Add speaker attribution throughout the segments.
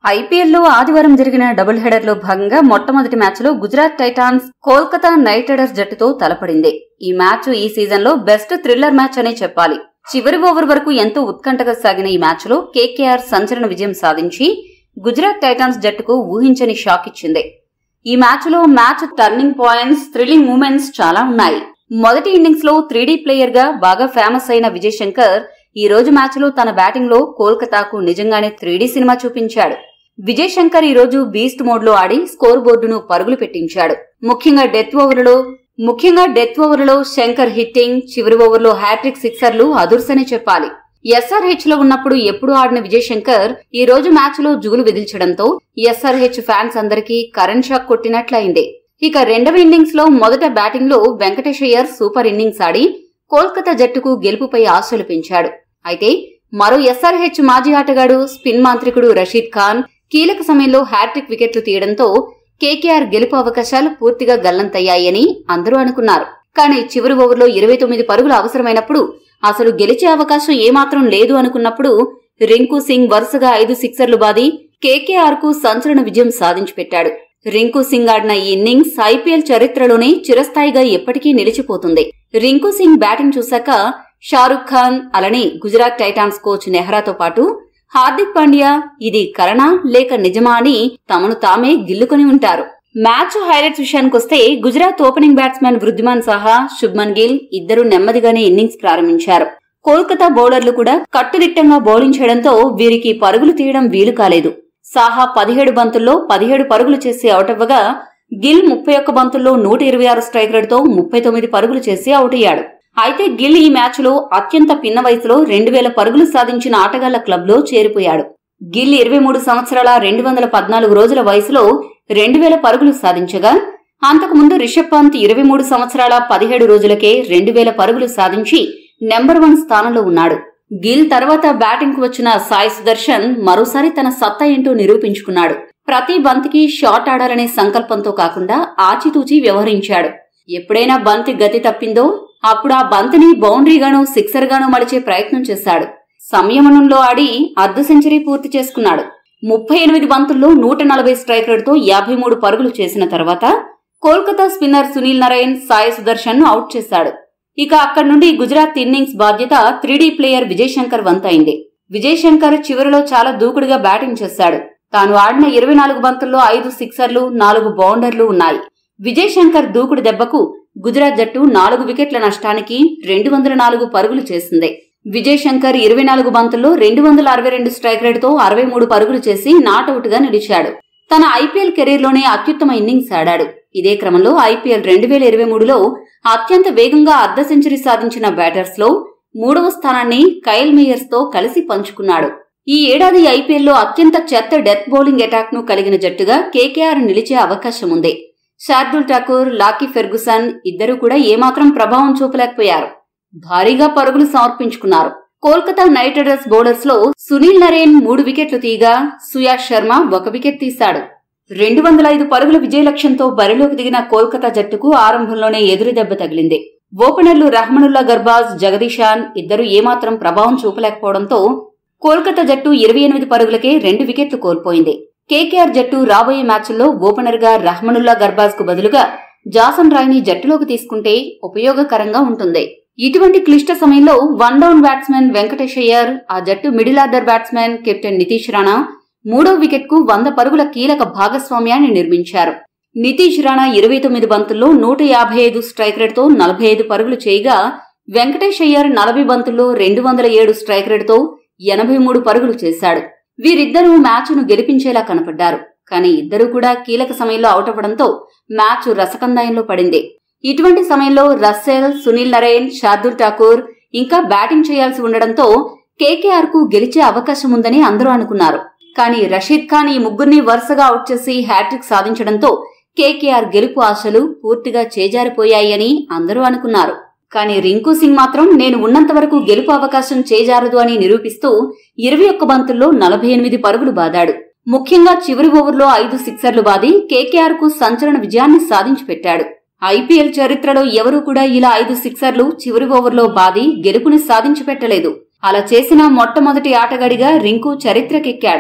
Speaker 1: ఐపీఎల్లో ఆదివారం జరిగిన డబుల్ హెడర్ లో భాగంగా మొట్టమొదటి మ్యాచ్లో Gujarat Titans Kolkata Knight Riders జట్టుతో తలపడింది ఈ మ్యాచ్ ఈ సీజన్లో బెస్ట్ థ్రిల్లర్ మ్యాచ్ అనే చెప్పాలి చివరి ఓవర్ వరకు ఎంతో ఉత్కంఠగా సాగిన ఈ మ్యాచ్లో కేకేఆర్ సంచలన విజయం సాధించి గుజరాత్ టైటాన్స్ జట్టుకు ఊహించని షాక్ ఇచ్చింది ఈ మ్యాచ్లో match turning points thrilling moments చాలా ఉన్నాయి మొదటి ఇన్నింగ్స్ లో త్రీడీ ప్లేయర్ గా బాగా ఫేమస్ అయిన విజయ్ శంకర్ ఈ రోజు మ్యాచ్ లో తన బ్యాటింగ్ లో కోల్కతాకు నిజంగానే త్రీడీ సినిమా చూపించాడు విజయ్ శంకర్ ఈ రోజు బీస్ట్ మోడ్ లో ఆడి స్కోర్ బోర్డును పరుగులు పెట్టించాడు ముఖ్యంగా డెత్ ఓవర్లలో ముఖ్యంగా డెత్ ఓవర్లో శంకర్ హిట్టింగ్ చివరి ఓవర్లో హ్యాట్రిక్ సిక్సర్లు అదుర్సనే చెప్పాలి ఎస్ఆర్హెచ్ లో ఉన్నప్పుడు ఎప్పుడు ఆడిన విజయ్ శంకర్ ఈ రోజు మ్యాచ్ లో జుగులు విదిల్చడంతో ఎస్ఆర్హెచ్ ఫ్యాన్స్ అందరికీ కరెంట్ షాక్ కొట్టినట్లయింది ఇక రెండవ ఇన్నింగ్స్ లో మొదట బ్యాటింగ్ లో వెంకటేష్ అయ్యర్ సూపర్ ఇన్నింగ్స్ ఆడి కోల్కతా జట్టుకు గెలుపుపై ఆశలు పెంచాడు అయితే మరో ఎస్ఆర్హెచ్ మాజీ ఆటగాడు స్పిన్ మాంత్రికుడు రషీద్ ఖాన్ కీలక సమయంలో హ్యాట్రిక్ వికెట్లు తీయడంతో కేకేఆర్ గెలుపు అవకాశాలు పూర్తిగా గల్లంతయ్యాయని అందరూ అనుకున్నారు కానీ చివరి ఓవర్లో ఇరవై తొమ్మిది పరుగులు అవసరమైనప్పుడు అసలు గెలిచే అవకాశం ఏమాత్రం లేదు అనుకున్నప్పుడు రింకు సింగ్ వరుసగా ఐదు సిక్సర్లు బాది కేకేఆర్ కు సంచలన విజయం సాధించి పెట్టాడు రింకు సింగ్ ఆడిన ఈ ఇన్నింగ్స్ ఐపీఎల్ చరిత్రలోనే చిరస్థాయిగా ఎప్పటికీ నిలిచిపోతుంది రింకు సింగ్ బ్యాటింగ్ చూశాక షారుఖ్ ఖాన్ అలానే గుజరాత్ టైటాన్స్ కోచ్ నెహ్రాతో పాటు హార్దిక్ పాండ్యా ఇది కలనా లేక నిజమా అని తమను తామే గిల్లుకొని ఉంటారు మ్యాచ్ హైలైట్స్ విషయానికొస్తే గుజరాత్ ఓపెనింగ్ బ్యాట్స్మెన్ వృద్ధిమాన్ సాహా శుభ్మన్ గిల్ ఇద్దరు నెమ్మదిగానే ఇన్నింగ్స్ ప్రారంభించారు కోల్కతా బౌలర్లు కూడా కట్టుదిట్టంగా బౌలింగ్ చేయడంతో వీరికి పరుగులు తీయడం వీలు కాలేదు సాహా పదిహేడు బంతుల్లో పదిహేడు పరుగులు చేసి అవుట్ అవ్వగా గిల్ ముప్పై ఒక్క బంతుల్లో నూట ఇరవై ఆరు స్ట్రైక్ రేట్తో ముప్పై తొమ్మిది పరుగులు చేసి అవుట్ అయ్యాడు అయితే గిల్ ఈ మ్యాచ్లో అత్యంత పిన్న వయసులో రెండు వేల పరుగులు సాధించిన ఆటగాళ్ల క్లబ్లో చేరిపోయాడు గిల్ ఇరవై మూడు సంవత్సరాల రెండు వందల పద్నాలుగు రోజుల వయసులో రెండు వేల పరుగులు సాధించగా అంతకుముందు రిషబ్ పంత్ ఇరవై మూడు సంవత్సరాల పదిహేడు రోజులకే రెండు వేల పరుగులు సాధించి నెంబర్ వన్ స్థానంలో ఉన్నాడు గిల్ తర్వాత బ్యాటింగ్ కు వచ్చిన సాయి సుదర్శన్ మరోసారి తన సత్తా ఏంటో నిరూపించుకున్నాడు ప్రతి బంతికి షాట్ ఆడాలనే సంకల్పంతో కాకుండా ఆచితూచి వ్యవహరించాడు ఎప్పుడైనా బంతి గతి తప్పిందో అప్పుడు ఆ బంతిని బౌండరీగానో సిక్సర్గానో మలిచే ప్రయత్నం చేశాడు సంయమనంలో ఆడి అర్ధ సెంచరీ పూర్తి చేసుకున్నాడు ముప్పై ఎనిమిది బంతుల్లో నూట నలభై స్ట్రైక్ రేట్తో యాభై మూడు పరుగులు చేసిన తర్వాత కోల్కతా స్పిన్నర్ సునీల్ నారాయణ్ సాయి సుదర్శన్ ను అవుట్ చేశాడు ఇక అక్కడి నుండి గుజరాత్ ఇన్నింగ్స్ బాధ్యత త్రీడీ ప్లేయర్ విజయ్ శంకర్ వంతైంది విజయ్ శంకర్ చివరిలో చాలా దూకుడుగా బ్యాటింగ్ చేశాడు తాను ఆడిన ఇరవై నాలుగు బంతుల్లో ఐదు సిక్సర్లు నాలుగు బౌండర్లు ఉన్నాయి విజయ్ శంకర్ దూకుడు దెబ్బకు గుజరాత్ జట్టు నాలుగు వికెట్ల నష్టానికి రెండు వందల నాలుగు పరుగులు చేసింది విజయ్ శంకర్ ఇరవై నాలుగు బంతుల్లో రెండు వందల అరవై రెండు స్ట్రైక్ రేటుతో అరవై మూడు పరుగులు చేసి నాటౌట్ గా నిలిచాడు తన ఐపీఎల్ కెరీర్లోనే అత్యుత్తమ ఇన్నింగ్స్ ఆడాడు ఇదే క్రమంలో ఐపీఎల్ రెండు వేల ఇరవై మూడులో అత్యంత వేగంగా అర్ధ సెంచరీ సాధించిన బ్యాటర్స్ లో మూడవ స్థానాన్ని కైల్ మేయర్స్ తో కలిసి పంచుకున్నాడు ఈ ఏడాది ఐపీఎల్లో అత్యంత చెత్త డెత్ బౌలింగ్ అటాక్ ను కలిగిన జట్టుగా కేకేఆర్ నిలిచే అవకాశం ఉంది శార్దుల్ ఠాకూర్ లాకీ ఫెర్గుసన్ ఇద్దరూ కూడా ఏమాత్రం ప్రభావం చూపలేకపోయారు భారీగా పరుగులు సమర్పించుకున్నారు కోల్కతా నైట్ రైడర్స్ బౌలర్స్ లో సునీల్ నరేన్ మూడు వికెట్లు తీయగా సుయాష్ శర్మ ఒక వికెట్ తీశాడు రెండు వందల ఐదు పరుగుల విజయ లక్ష్యంతో బరిలోకి దిగిన కోల్కతా జట్టుకు ఆరంభంలోనే ఎదురు దెబ్బ తగిలింది ఓపెనర్లు రహమనుల్లా గర్బాజ్ జగదీశాన్ ఇద్దరు ఏమాత్రం ప్రభావం చూపలేకపోవడంతో కోల్కతా జట్టు ఇరవై ఎనిమిది పరుగులకే రెండు వికెట్లు కోల్పోయింది కేకేఆర్ జట్టు రాబోయే మ్యాచ్ల్లో ఓపెనర్ గా రహమనుల్లా గర్బాజ్ కు బదులుగా జాసన్ రాయ్ ని జట్టులోకి తీసుకుంటే ఉపయోగకరంగా ఉంటుంది ఇటువంటి క్లిష్ట సమయంలో one down batsmen Venkatesh Iyer ఆ జట్టు middle order batsmen captain Nitish Rana మూడో వికెట్ కు వంద పరుగుల కీలక భాగస్వామ్యాన్ని నిర్మించారు నితీష్ రాణా ఇరవై తొమ్మిది బంతుల్లో నూట యాభై ఐదు స్ట్రైక్ రేట్తో నలభై ఐదు పరుగులు చేయగా వెంకటేష్ అయ్యర్ నలభై బంతుల్లో రెండు వందల ఏడు స్ట్రైక్ రేట్తో ఎనభై మూడు పరుగులు చేశాడు వీరిద్దరూ మ్యాచ్ను గెలిపించేలా కనపడ్డారు కానీ ఇద్దరూ కూడా కీలక సమయంలో అవుట్ అవ్వడంతో మ్యాచ్ రసకందాయంలో పడింది ఇటువంటి సమయంలో రస్సెల్ సునీల్ నరేన్ శార్దుల్ ఠాకూర్ ఇంకా బ్యాటింగ్ చేయాల్సి ఉండడంతో కేకేఆర్ కు గెలిచే అవకాశం ఉందని అందరూ అనుకున్నారు కానీ రషీద్ ఖాన్ ఈ ముగ్గురిని వరుసగా అవుట్ చేసి హ్యాట్రిక్ సాధించడంతో కేకేఆర్ గెలుపు ఆశలు పూర్తిగా చేజారిపోయాయని అందరూ అనుకున్నారు కానీ రింకు సింగ్ మాత్రం నేను ఉన్నంత వరకు గెలుపు అవకాశం చేజారదు అని నిరూపిస్తూ ఇరవై ఒక్క బంతుల్లో నలభై ఎనిమిది పరుగులు బాదాడు ముఖ్యంగా చివరి ఓవర్లో ఐదు సిక్సర్లు బాది కేకేఆర్ కు సంచలన విజయాన్ని సాధించి పెట్టాడు ఐపీఎల్ చరిత్రలో ఎవరూ కూడా ఇలా ఐదు సిక్సర్లు చివరి ఓవర్లో బాది గెలుపుని సాధించి పెట్టలేదు అలా చేసిన మొట్టమొదటి ఆటగాడిగా రింకు చరిత్రకెక్కాడు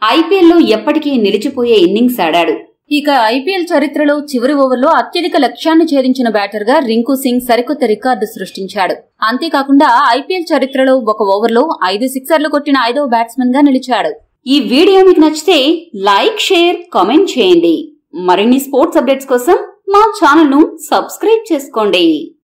Speaker 1: ఐపీఎల్లో ఎప్పటికీ నిలిచిపోయే ఇన్నింగ్స్ ఆడాడు ఇక ఐపీఎల్ చరిత్రలో చివరి ఓవర్లో అత్యధిక లక్ష్యాన్ని ఛేదించిన బ్యాటర్ గా రింకు సింగ్ సరికొత్త రికార్డు సృష్టించాడు అంతేకాకుండా ఐపీఎల్ చరిత్రలో ఒక ఓవర్లో ఐదు సిక్సర్లు కొట్టిన ఐదవ బ్యాట్స్మెన్ గా నిలిచాడు ఈ వీడియో మీకు నచ్చితే లైక్ షేర్ కామెంట్ చేయండి మరిన్ని స్పోర్ట్స్ అప్డేట్స్ కోసం మా ఛానల్ ను సబ్స్క్రైబ్ చేసుకోండి